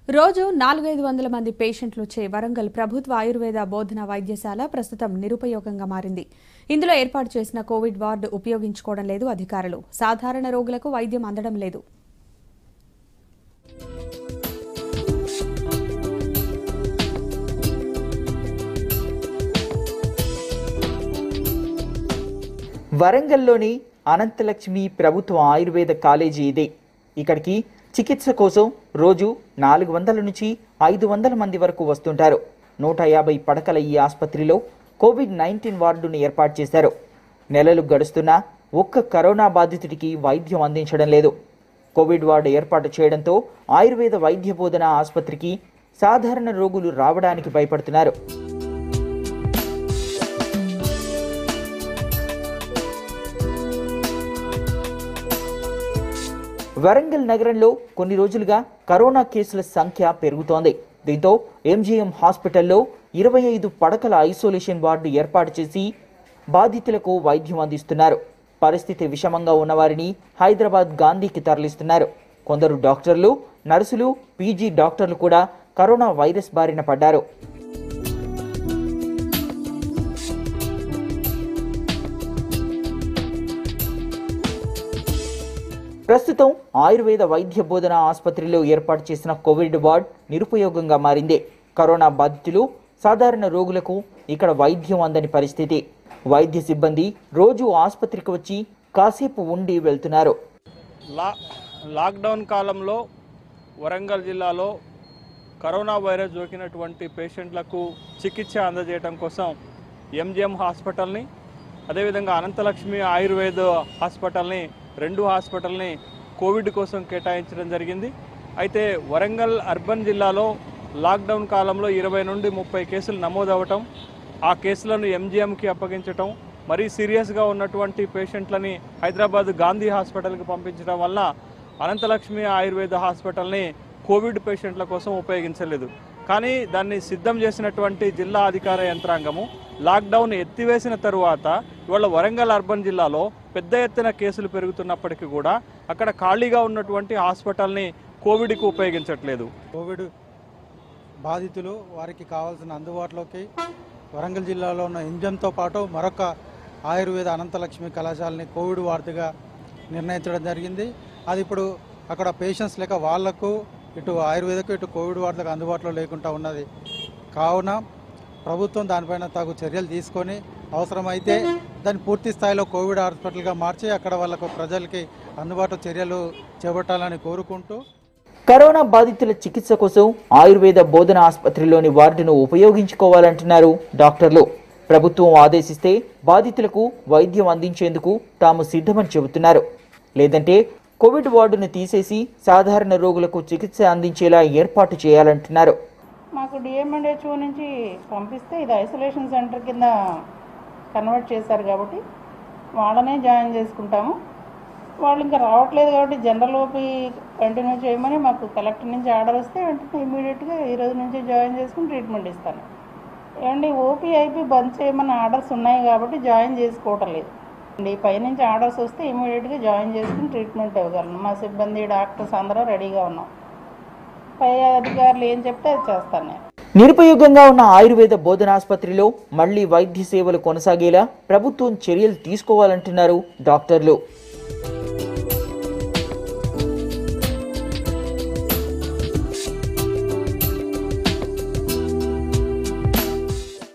రోజు నాలుగైదు వందల మంది పేషెంట్లు వచ్చే వరంగల్ ప్రభుత్వ ఆయుర్వేద బోధన వైద్యశాల ప్రస్తుతం నిరుపయోగంగా మారింది ఇందులో ఏర్పాటు చేసిన కోవిడ్ వార్డు ఉపయోగించుకోవడం లేదు అధికారులు సాధారణ రోగులకు వైద్యం అందడం లేదు వరంగల్లోని అనంతలక్ష్మి ప్రభుత్వ ఆయుర్వేద కాలేజీ ఇదే ఇక్కడికి చికిత్స కోసం రోజు నాలుగు వందల నుంచి ఐదు వందల మంది వరకు వస్తుంటారు నూట యాభై పడకల ఈ ఆసుపత్రిలో కోవిడ్ నైన్టీన్ వార్డును ఏర్పాటు చేశారు నెలలు గడుస్తున్నా ఒక్క కరోనా బాధితుడికి వైద్యం అందించడం లేదు కోవిడ్ వార్డు ఏర్పాటు చేయడంతో ఆయుర్వేద వైద్య బోధన ఆసుపత్రికి సాధారణ రోగులు రావడానికి భయపడుతున్నారు వరంగల్ నగరంలో కొన్ని రోజులుగా కరోనా కేసుల సంఖ్య పెరుగుతోంది దీంతో ఎంజీఎం హాస్పిటల్లో ఇరవై ఐదు పడకల ఐసోలేషన్ వార్డు ఏర్పాటు చేసి బాధితులకు వైద్యం అందిస్తున్నారు పరిస్థితి విషమంగా ఉన్నవారిని హైదరాబాద్ గాంధీకి తరలిస్తున్నారు కొందరు డాక్టర్లు నర్సులు పీజీ డాక్టర్లు కూడా కరోనా వైరస్ బారిన పడ్డారు ప్రస్తుతం ఆయుర్వేద వైద్య బోధన ఆసుపత్రిలో ఏర్పాటు చేసిన కోవిడ్ వార్డ్ నిరుపయోగంగా మారింది కరోనా బాధితులు సాధారణ రోగులకు ఇక్కడ వైద్యం అందని పరిస్థితి వైద్య సిబ్బంది రోజు ఆసుపత్రికి వచ్చి కాసేపు ఉండి వెళ్తున్నారు లా లాక్డౌన్ కాలంలో వరంగల్ జిల్లాలో కరోనా వైరస్ సోకినటువంటి పేషెంట్లకు చికిత్స అందజేయడం కోసం ఎంజిఎం హాస్పిటల్ని అదేవిధంగా అనంతలక్ష్మి ఆయుర్వేద హాస్పిటల్ని రెండు హాస్పిటల్ని కోవిడ్ కోసం కేటాయించడం జరిగింది అయితే వరంగల్ అర్బన్ జిల్లాలో లాక్డౌన్ కాలంలో ఇరవై నుండి ముప్పై కేసులు నమోదవటం ఆ కేసులను ఎంజిఎంకి అప్పగించటం మరీ సీరియస్గా ఉన్నటువంటి పేషెంట్లని హైదరాబాద్ గాంధీ హాస్పిటల్కి పంపించడం వల్ల అనంతలక్ష్మి ఆయుర్వేద హాస్పిటల్ని కోవిడ్ పేషెంట్ల కోసం ఉపయోగించలేదు కానీ దాన్ని సిద్ధం చేసినటువంటి జిల్లా అధికార యంత్రాంగము లాక్డౌన్ ఎత్తివేసిన తరువాత ఇవాళ వరంగల్ అర్బన్ జిల్లాలో పెద్ద ఎత్తున కేసులు పెరుగుతున్నప్పటికీ కూడా అక్కడ ఖాళీగా ఉన్నటువంటి హాస్పిటల్ని కోవిడ్కి ఉపయోగించట్లేదు కోవిడ్ బాధితులు వారికి కావాల్సిన అందుబాటులోకి వరంగల్ జిల్లాలో ఉన్న ఇంజన్తో పాటు మరొక ఆయుర్వేద అనంతలక్ష్మి కళాశాలని కోవిడ్ వార్డుగా నిర్ణయించడం జరిగింది అది ఇప్పుడు అక్కడ పేషెంట్స్ లేక వాళ్లకు ఇటు ఆయుర్వేదకు ఇటు కోవిడ్ వార్డులకు అందుబాటులో లేకుండా ఉన్నది కావున ప్రభుత్వం దానిపైన తగు చర్యలు తీసుకొని అవసరమైతే దాన్ని పూర్తి స్థాయిలో కోవిడ్ హాస్పిటల్గా మార్చి అక్కడ వాళ్ళకు ప్రజలకి అందుబాటు చర్యలు చేపట్టాలని కోరుకుంటూ కరోనా బాధితుల చికిత్స కోసం ఆయుర్వేద బోధన ఆసుపత్రిలోని వార్డును ఉపయోగించుకోవాలంటున్నారు డాక్టర్లు ప్రభుత్వం ఆదేశిస్తే బాధితులకు వైద్యం అందించేందుకు తాము సిద్ధమని చెబుతున్నారు లేదంటే కోవిడ్ వార్డును తీసేసి సాధారణ రోగులకు చికిత్స అందించేలా ఏర్పాటు చేయాలంటున్నారు మాకు డిఎంఎండ్హెచ్ఓ నుంచి పంపిస్తే ఇది ఐసోలేషన్ సెంటర్ కింద కన్వర్ట్ చేశారు కాబట్టి వాళ్ళనే జాయిన్ చేసుకుంటాము వాళ్ళు ఇంకా రావట్లేదు కాబట్టి జనరల్ ఓపీ కంటిన్యూ చేయమని మాకు కలెక్టర్ నుంచి ఆర్డర్ వస్తే వెంటనే ఇమీడియట్గా ఈ రోజు నుంచి జాయిన్ చేసుకుని ట్రీట్మెంట్ ఇస్తాను ఏమండి ఓపీ ఐపీ బంద్ చేయమని ఆర్డర్స్ ఉన్నాయి కాబట్టి జాయిన్ చేసుకోవటం లేదు అండి పైనుంచి ఆర్డర్స్ వస్తే ఇమీడియట్గా జాయిన్ చేసుకుని ట్రీట్మెంట్ ఇవ్వగలను మా సిబ్బంది డాక్టర్స్ అందరూ రెడీగా ఉన్నాం పై అధికారులు ఏం చెప్తే అది చేస్తాను నేను నిరుపయోగంగా ఉన్న ఆయుర్వేద బోధనాసుపత్రిలో మళ్లీ వైద్య సేవలు కొనసాగేలా ప్రభుత్వం చర్యలు తీసుకోవాలంటున్నారు డాక్టర్లు